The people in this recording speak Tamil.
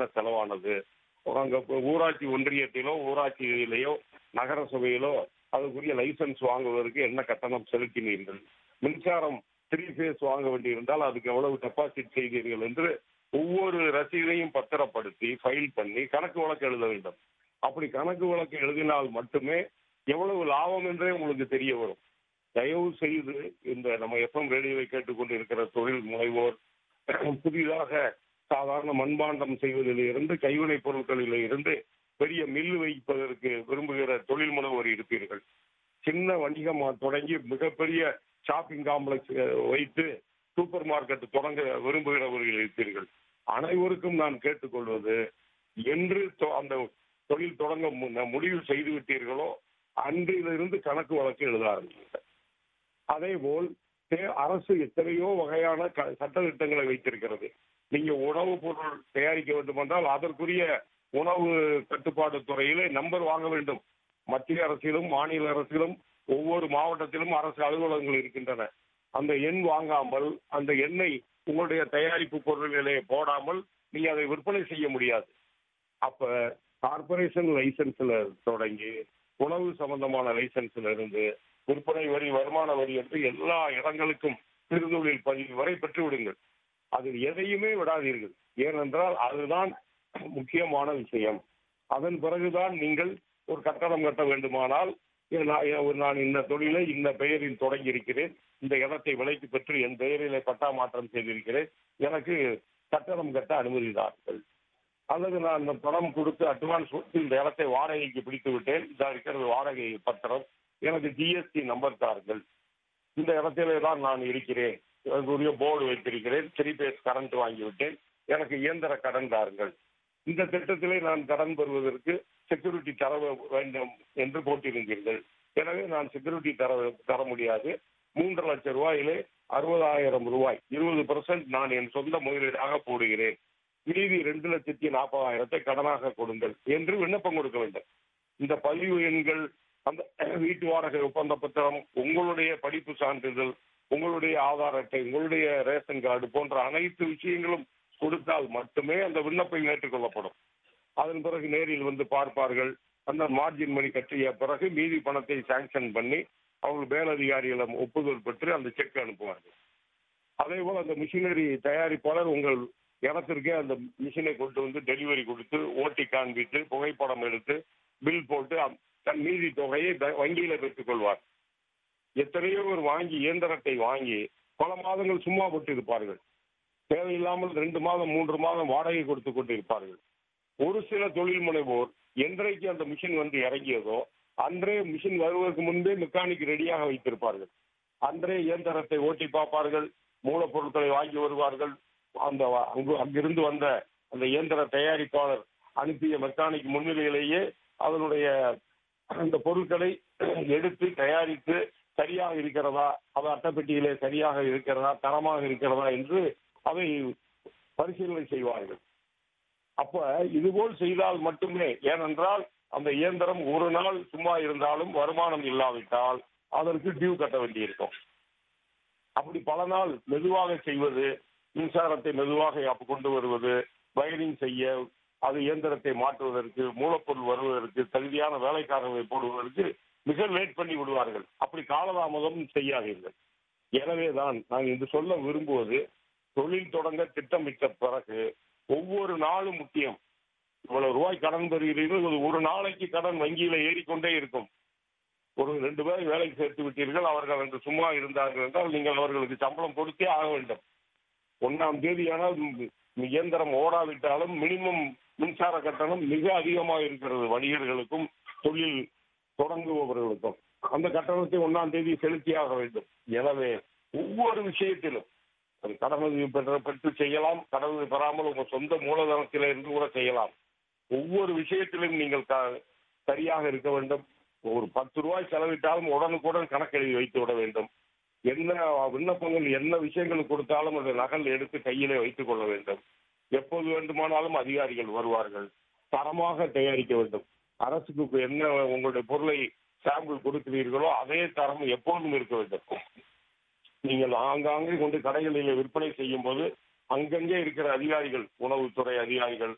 என்ன செலவானது அங்க இப்ப ஊராட்சி ஒன்றியத்திலோ ஊராட்சியிலேயோ நகர சபையிலோ அதுக்குரிய லைசன்ஸ் வாங்குவதற்கு என்ன கட்டணம் செலுத்தினீர்கள் மின்சாரம் த்ரீ ஃபேஸ் வாங்க வேண்டியிருந்தால் அதுக்கு எவ்வளவு டெபாசிட் செய்தீர்கள் என்று ஒவ்வொரு ரசீதையும் பத்திரப்படுத்தி ஃபைல் பண்ணி கணக்கு வழக்கு எழுத வேண்டும் அப்படி கணக்கு வழக்கு எழுதினால் மட்டுமே எவ்வளவு லாபம் என்றே உங்களுக்கு தெரிய வரும் தயவு செய்து இந்த நம்ம எஃப்எம் ரேடியோவை கேட்டுக்கொண்டு இருக்கிற தொழில் முனைவோர் புதிதாக சாதாரண மண்பாண்டம் செய்வதில் இருந்து கைவினைப் பொருட்களில் இருந்து பெரிய மில் வைப்பதற்கு விரும்புகிற தொழில் முனைவோர் இருப்பீர்கள் சின்ன வணிகம் தொடங்கி மிகப்பெரிய ஷாப்பிங் காம்ப்ளெக்ஸ் வைத்து சூப்பர் மார்க்கெட் தொடங்க விரும்புகிறவர்கள் இருப்பீர்கள் அனைவருக்கும் நான் கேட்டுக்கொள்வது என்று தொ- அந்த தொழில் தொடங்க மு- முடிவு செய்து விட்டீர்களோ அன்றிலிருந்து கணக்கு வழக்கு எழுத ஆரம்பிங்க அதே போல் தே- அரசு எத்தனையோ வகையான க- சட்டத்திட்டங்களை வைத்திருக்கிறது நீங்க உணவுப் பொருள் தயாரிக்க வேண்டுமென்றால் அதற்குரிய உணவு கட்டுப்பாடு துறையிலே நம்பர் வாங்க வேண்டும் மத்திய அரசிலும் மாநில அரசிலும் ஒவ்வொரு மாவட்டத்திலும் அரசு அலுவலகங்கள் இருக்கின்றன அந்த எண் வாங்காமல் அந்த எண்ணை உங்களுடைய தயாரிப்பு பொருள்களே போடாமல் நீங்க அதை விற்பனை செய்ய முடியாது அப்ப கார்பரேஷன் லைசன்ஸ்ல தொடங்கி உணவு சம்பந்தமான லைசன்ஸ்ல இருந்து விற்பனை வரி வருமான வரி என்று எல்லா இடங்களுக்கும் சிறுதொழில் பதிவு வரை பெற்று விடுங்கள் அதில் எதையுமே விடாதீர்கள் ஏனென்றால் அதுதான் முக்கியமான விஷயம் அதன் பிறகுதான் நீங்கள் ஒரு கட்டடம் கட்ட வேண்டுமானால் ஏ, நான் ஏ, ஒரு நான் இந்த தொழிலை இந்த பெயரில் தொடங்கி இருக்கிறேன் இந்த இடத்தை விலைக்கு பெற்று என் பெயரிலே பட்டா மாற்றம் செய்திருக்கிறேன் எனக்கு கட்டடம் கட்ட அனுமதி தாருங்கள் அல்லது நான் இந்த பணம் கொடுத்து அட்வான்ஸ் கொடுத்து இந்த இடத்தை வாடகைக்கு பிடித்து விட்டேன் இதா இருக்கிறது வாடகை பத்திரம் எனக்கு ஜிஎஸ்டி நம்பர் தாருங்கள் இந்த இடத்திலே தான் நான் இருக்கிறேன் அதற்குரிய போர்டு வைத்திருக்கிறேன் த்ரீ பேஸ் கரண்ட் வாங்கிவிட்டேன் எனக்கு இயந்திர கடன் தாருங்கள் இந்த திட்டத்திலே நான் கடன் பெறுவதற்கு செக்யூரிட்டி தர வேண்டும் என்று போட்டிருந்தீர்கள் எனவே நான் செக்யூரிட்டி தர தர முடியாது மூன்று லட்சம் ரூபாயிலே அறுபதாயிரம் ரூபாய் இருபது பெர்சன்ட் நான் என் சொந்த முதலீடாக போடுகிறேன் மீதி ரெண்டு லட்சத்தி நாற்பதாயிரத்தை கடனாக கொடுங்கள் என்று விண்ணப்பம் கொடுக்க வேண்டும் இந்த பதிவு எண்கள் அந்த வீட்டு வாடகை ஒப்பந்த பத்திரம் உங்களுடைய படிப்பு சான்றிதழ் உங்களுடைய ஆதார் அட்டை உங்களுடைய ரேஷன் கார்டு போன்ற அனைத்து விஷயங்களும் கொடுத்தால் மட்டுமே அந்த விண்ணப்பம் ஏற்றுக்கொள்ளப்படும் அதன் பிறகு நேரில் வந்து பார்ப்பார்கள் அந்த மார்ஜின் மணி கட்டிய பிறகு மீதி பணத்தை சாங்ஷன் பண்ணி அவங்க மேலதிகாரிகளிடம் ஒப்புதல் பெற்று அந்த செக் அனுப்புவார்கள் அதே போல அந்த மிஷினரி தயாரிப்பாளர் உங்கள் இடத்திற்கே அந்த மிஷினை கொண்டு வந்து டெலிவரி கொடுத்து ஓட்டி காண்பித்து புகைப்படம் எடுத்து பில் போட்டு அம்- தன் மீதி தொகையை ப- வங்கியில பெற்றுக் கொள்வார் எத்தனையோ பேர் வாங்கி இயந்திரத்தை வாங்கி பல மாதங்கள் சும்மா போட்டு இருப்பார்கள் தேவையில்லாமல் ரெண்டு மாதம் மூன்று மாதம் வாடகை கொடுத்து கொண்டு இருப்பார்கள் ஒரு சில தொழில் முனைவோர் என்றைக்கு அந்த மிஷின் வந்து இறங்கியதோ அன்றே மிஷின் வருவதற்கு முன்பே மெக்கானிக் ரெடியாக வைத்திருப்பார்கள் அன்றே இயந்திரத்தை ஓட்டி பார்ப்பார்கள் மூலப்பொருட்களை வாங்கி வருவார்கள் அந்த வ- அங்கு அங்கிருந்து வந்த அந்த இயந்திர தயாரிப்பாளர் அனுப்பிய மெக்கானிக் முன்னிலையிலேயே அதனுடைய அந்த பொருட்களை எடுத்து தயாரித்து சரியாக இருக்கிறதா அது அட்டைப்பெட்டியிலே சரியாக இருக்கிறதா தரமாக இருக்கிறதா என்று அதை பரிசீலனை செய்வார்கள் அப்ப இதுபோல் செய்தால் மட்டுமே ஏனென்றால் அந்த இயந்திரம் ஒரு நாள் சும்மா இருந்தாலும் வருமானம் இல்லாவிட்டால் அதற்கு டியூ கட்ட வேண்டியிருக்கும் அப்படி பல நாள் மெதுவாக செய்வது மின்சாரத்தை மெதுவாக அப்ப கொண்டு வருவது வயரிங் செய்ய அது இயந்திரத்தை மாற்றுவதற்கு மூலப்பொருள் வருவதற்கு தகுதியான வேலைக்காரர்களை போடுவதற்கு மிக லேட் பண்ணி விடுவார்கள் அப்படி காலதாமதம் செய்யாதீர்கள் எனவேதான் நான் இன்று சொல்ல விரும்புவது தொழில் தொடங்க திட்டமிட்ட பிறகு ஒவ்வொரு நாளும் முக்கியம் இவ்வளவு ரூபாய் கடன் பெறுகிறீர்கள் இது ஒரு நாளைக்கு கடன் வங்கியில ஏறிக்கொண்டே இருக்கும் ஒரு ரெண்டு பேரை வேலைக்கு சேர்த்து விட்டீர்கள் அவர்கள் அன்று சும்மா இருந்தார்கள் என்றால் நீங்கள் அவர்களுக்கு சம்பளம் கொடுத்தே ஆக வேண்டும் ஒன்னாம் தேதியானால் ம், இயந்திரம் ஓடாவிட்டாலும் மினிமம் மின்சார கட்டணம் மிக அதிகமாக இருக்கிறது வணிகர்களுக்கும் தொழில் தொடங்குபவர்களுக்கும் அந்த கட்டணத்தை ஒன்னாம் தேதி செலுத்தியாக வேண்டும் எனவே ஒவ்வொரு விஷயத்திலும் அது கடனுதவி பெற்ற பெற்று செய்யலாம் கடனுதவி பெறாமல் உங்க சொந்த மூலதனத்தில இருந்து கூட செய்யலாம் ஒவ்வொரு விஷயத்திலும் நீங்கள் க- சரியாக இருக்க வேண்டும் ஒரு பத்து ரூபாய் செலவிட்டாலும் உடனுக்குடன் கணக்கெழுதி வைத்து விட வேண்டும் என்ன விண்ணப்பங்கள் என்ன விஷயங்கள் கொடுத்தாலும் அந்த நகல் எடுத்து கையிலே வைத்துக் கொள்ள வேண்டும் எப்போது வேண்டுமானாலும் அதிகாரிகள் வருவார்கள் தரமாக தயாரிக்க வேண்டும் அரசுக்கு என்ன உங்களுடைய பொருளை சாம்பிள் கொடுக்கிறீர்களோ அதே தரம் எப்போதும் இருக்க வேண்டும் நீங்கள் ஆங்காங்கே கொண்டு கடைகளில் விற்பனை செய்யும் போது அங்கங்கே இருக்கிற அதிகாரிகள் உணவுத்துறை அதிகாரிகள்